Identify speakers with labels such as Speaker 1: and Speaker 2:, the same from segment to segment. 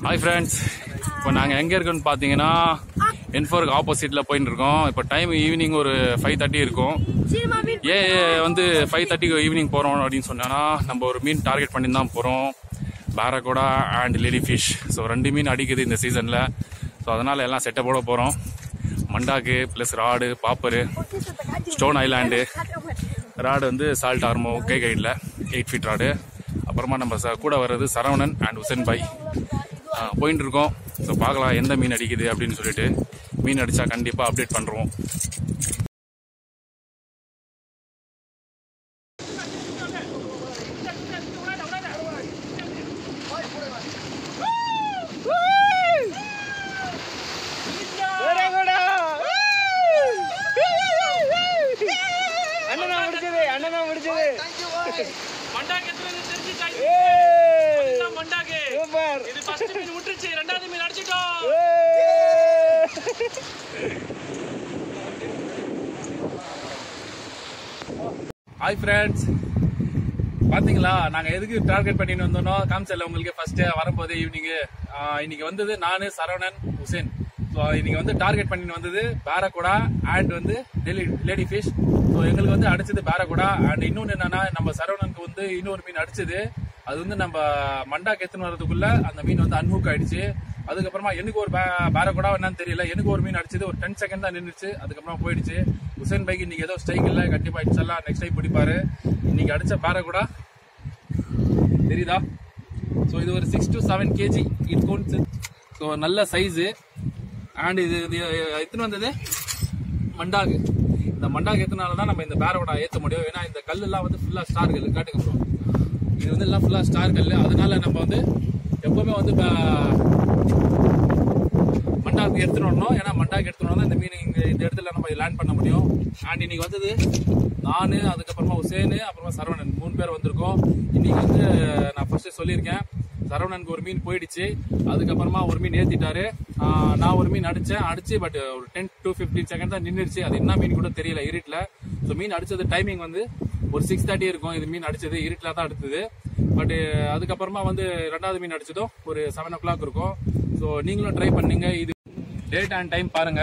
Speaker 1: Hi friends இப்போ நாங்கள் எங்கே இருக்கோம்னு பார்த்தீங்கன்னா என்ஃபோருக்கு ஆப்போசிட்டில் போயின்னு இருக்கோம் இப்போ டைம் ஈவினிங் ஒரு ஃபைவ் தேர்ட்டி இருக்கும் ஏன் வந்து ஃபைவ் தேர்ட்டிக்கு ஈவினிங் போகிறோம் அப்படின்னு சொன்னோன்னா நம்ம ஒரு மீன் டார்கெட் பண்ணி தான் போகிறோம் barracuda and lady fish so ரெண்டு மீன் அடிக்குது இந்த சீசனில் ஸோ அதனால் எல்லாம் செட்டப்போட போகிறோம் மண்டாக்கு plus rod popper stone island rod வந்து சால்ட் ஆர்மோ கே கைடில் எயிட் ஃபீட் ராடு அப்புறமா நம்ம ச- கூட வர்றது சரவணன் அண்ட் உசன் பாய் ஆ, போயிட்டு இருக்கோம் ஸோ பார்க்கலாம் எந்த மீன் அடிக்குது அப்படின்னு சொல்லிட்டு மீன் அடித்தா கண்டிப்பாக அப்டேட் பண்ணுறோம்
Speaker 2: அண்ணனா முடிச்சது அண்ணனா முடிச்சது
Speaker 3: மண்டாக்கு எத்தனை மீன் தெரிஞ்சுட்டாங்க?
Speaker 2: ஏய்,
Speaker 3: இதுதான் மண்டாக்கு.
Speaker 2: சூப்பர்
Speaker 3: இது first மீன் விட்டுருச்சு, ரெண்டாவது மீன் அடிச்சிட்டோம்.
Speaker 2: ஏய்.
Speaker 1: ஹாய் ஃப்ரெண்ட்ஸ் பாத்தீங்களா நாங்க எதுக்கு டார்கெட் பண்ணிட்டு வந்தோம்னோ காமிச்சல உங்களுக்கு ஃபர்ஸ்ட் வரும்போது ஈவினிங் இன்னைக்கு வந்தது நானு சரவணன் ஹுசேன் ஸோ இன்னைக்கு வந்து டார்கெட் பண்ணிட்டு வந்தது பேரகுடா அண்ட் வந்து லேடி ஃபிஷ் ஸோ எங்களுக்கு வந்து அடிச்சது பேரகுடா அண்ட் இன்னொன்று என்னன்னா நம்ம சரவணனுக்கு வந்து இன்னொரு மீன் அடிச்சது அது வந்து நம்ம மண்டாக்கு எத்தனை வரதுக்குள்ள அந்த மீன் வந்து அன்ஹூக் ஆயிடுச்சு அதுக்கப்புறமா எனக்கு ஒரு பேரகுடா என்னன்னு தெரியல எனக்கு ஒரு மீன் அடிச்சது ஒரு டென் செகண்ட் தான் நின்றுச்சு அதுக்கப்புறமா போயிடுச்சு உசேன் பைக் இன்னைக்கு ஏதோ ஸ்ட்ரைக் இல்லை கண்டிப்பா இன்ஷால்லா நெக்ஸ்ட் டைம் பிடிப்பாரு இன்னைக்கு அடிச்ச பேரகுடா தெரியுதா ஸோ இது ஒரு சிக்ஸ் டு செவன் கேஜி இருக்கும் ஸோ நல்ல சைஸு அண்ட் இது இது எத்தனை வந்தது மண்டாகு இந்த மண்டாகு எத்தனால தான் நம்ம இந்த பேரோட ஏற்ற முடியும் ஏன்னா இந்த கல்லெல்லாம் வந்து ஃபுல்லாக ஸ்டார் கல் காட்டுங்க ப்ரோ இது வந்து எல்லாம் ஃபுல்லாக ஸ்டார் கல் அதனால நம்ம வந்து எப்பவுமே வந்து ப- மண்டாக்கு எடுத்துட்டு வரணும் ஏன்னா மண்டாக்கு எடுத்துட்டு வரணும் இந்த மீன் இங்க இந்த இடத்துல நம்ம லேண்ட் பண்ண முடியும் அண்ட் இன்னைக்கு வந்தது நானு அதுக்கப்புறமா உசேனு அப்புறமா சரவணன் மூணு பேர் வந்திருக்கோம் இன்னைக்கு வந்து நான் ஃபர்ஸ்ட் சொல்லியிருக்கேன் சரவணனுக்கு ஒரு மீன் போயிடுச்சு அதுக்கப்புறமா ஒரு மீன் ஏத்திட்டாரு ஆஹ் நான் ஒரு மீன் அடிச்சேன் அடிச்சு பட் ஒரு டென் டு 15 செகண்ட் தான் நின்றுச்சு அது என்ன மீன் கூட தெரியல இருட்டில் ஸோ மீன் அடிச்சது டைமிங் வந்து ஒரு சிக்ஸ் தேர்ட்டி இருக்கும் இது மீன் அடிச்சது இருட்டில் தான் அடுத்தது பட் அதுக்கப்புறமா வந்து ரெண்டாவது மீன் அடிச்சதும் ஒரு செவன் ஓ கிளாக் இருக்கும் ஸோ நீங்களும் ட்ரை பண்ணுங்க இது டேட் அண்ட் டைம் பாருங்க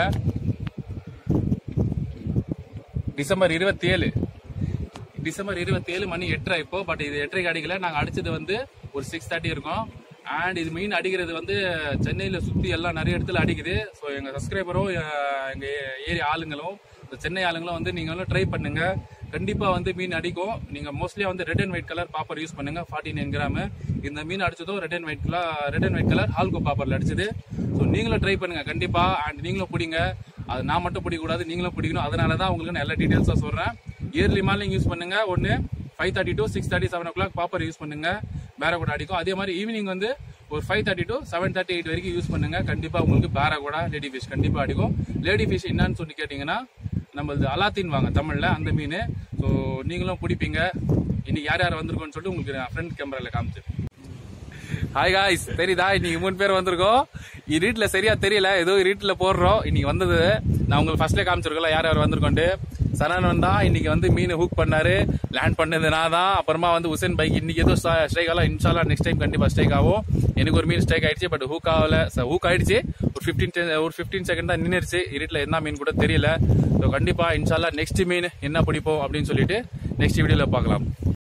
Speaker 1: டிசம்பர் இருபத்தி ஏழு டிசம்பர் இருபத்தி ஏழு மணி எட்டரை இப்போ பட் இது எட்டரைக்கு அடிக்கல நாங்கள் அடிச்சது வந்து ஒரு சிக்ஸ் தேர்ட்டி இருக்கும் அண்ட் இது மீன் அடிக்கிறது வந்து சென்னையில் சுற்றி எல்லாம் நிறைய இடத்துல அடிக்குது ஸோ எங்கள் சப்ஸ்கிரைபரும் எங்கள் ஏரியா ஆளுங்களும் இந்த சென்னை ஆளுங்களும் வந்து நீங்களும் ட்ரை பண்ணுங்க கண்டிப்பாக வந்து மீன் அடிக்கும் நீங்கள் மோஸ்ட்லியாக வந்து red and white colour popper use பண்ணுங்க ஃபார்ட்டி நைன் கிராமு இந்த மீன் அடிச்சதும் red and white colour red and white colour ஹால்கோ பாப்பரில் அடிச்சது ஸோ நீங்களும் ட்ரை பண்ணுங்க கண்டிப்பாக அண்ட் நீங்களும் பிடிங்க அது நான் மட்டும் பிடிக்கக்கூடாது நீங்களும் பிடிக்கணும் அதனால தான் உங்களுக்கு நான் எல்லா டீட்டெயில்ஸாக சொல்கிறேன் இயர்லி மார்னிங் யூஸ் பண்ணுங்க ஒன்று five thirty to six thirty seven o'clock popper use பண்ணுங்க பேரகோடா அடிக்கும் அதே மாதிரி ஈவினிங் வந்து ஒரு five thirty to seven thirty eight வரைக்கும் யூஸ் பண்ணுங்க கண்டிப்பா உங்களுக்கு பேரகோடா லேடி ஃபிஷ் கண்டிப்பா அடிக்கும் லேடி ஃபிஷ் என்னன்னு சொல்லி கேட்டிங்கன்னா நம்மளது அலாத்தின் வாங்க தமிழ்ல அந்த மீன் ஸோ நீங்களும் பிடிப்பீங்க இன்னைக்கு யார் யார் வந்திருக்கோன்னு சொல்லிட்டு உங்களுக்கு நான் ஃப்ரண்ட் கேமரால காமிச்சு ஹாய் காய்ஸ் தெரியுதா இன்னைக்கு மூணு பேர் வந்திருக்கோம் இருட்டில் சரியா தெரியல ஏதோ இருட்டில் போடுறோம் இன்னைக்கு வந்தது நான் உங்களுக்கு ஃபர்ஸ்ட்லேயே காமிச்சிருக்கோம்ல யார் யார் வந்திருக்கோண்டு சரணன் தான் இன்னைக்கு வந்து மீன் ஹூக் பண்ணாரு லேண்ட் பண்ணது நான் தான் அப்புறமா வந்து உசேன் பைக் இன்னைக்கு ஏதோ ஸ்ட்ரைக் ஆகலாம் இன்ஷால்லா நெக்ஸ்ட் டைம் கண்டிப்பா ஸ்ட்ரைக் ஆகும் எனக்கு ஒரு மீன் ஸ்ட்ரைக் ஆயிடுச்சு பட் ஹூக் ஆகல ஹூக் ஆயிடுச்சு ஒரு ஃபிஃப்டீன் ஒரு ஃபிஃப்டீன் செகண்ட் தான் நின்றுச்சு இருட்டில் என்ன மீன் கூட தெரியல ஸோ கண்டிப்பா இன்ஷால்லா நெக்ஸ்ட் மீன் என்ன பிடிப்போம் அப்படின்னு சொல்லிட்டு நெக்ஸ்ட் வீடியோல பார்க்கலாம்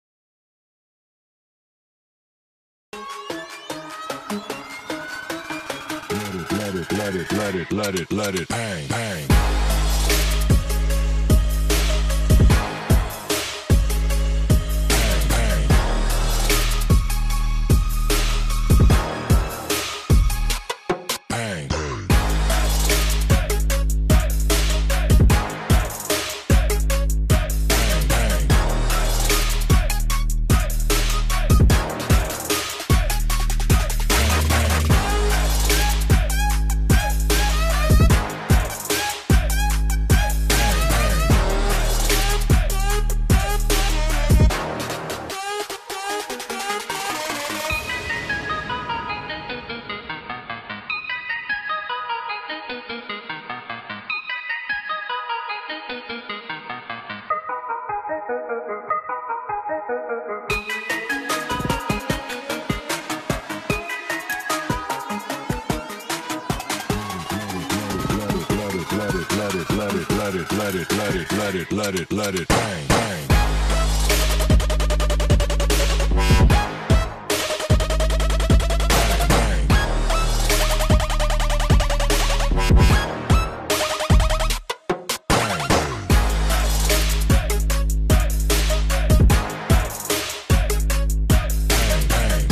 Speaker 4: Let it, let it, let it, let it, let it, bang, bang. Bang, bang. Bang. Bang, bang. Bang, bang. let it, let it, let it, let it, let it, let it, let it, let it, bang, bang. Bang, bang. Bang. Bang, bang.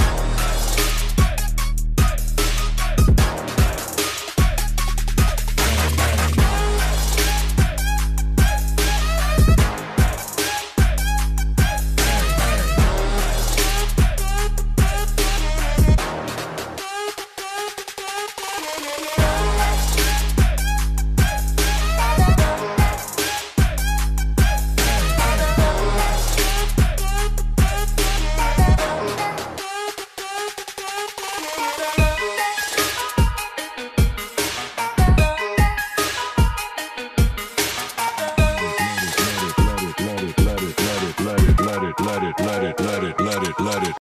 Speaker 4: let it, let it, let it, let it, let it, let it, let it, let it, let it, let it.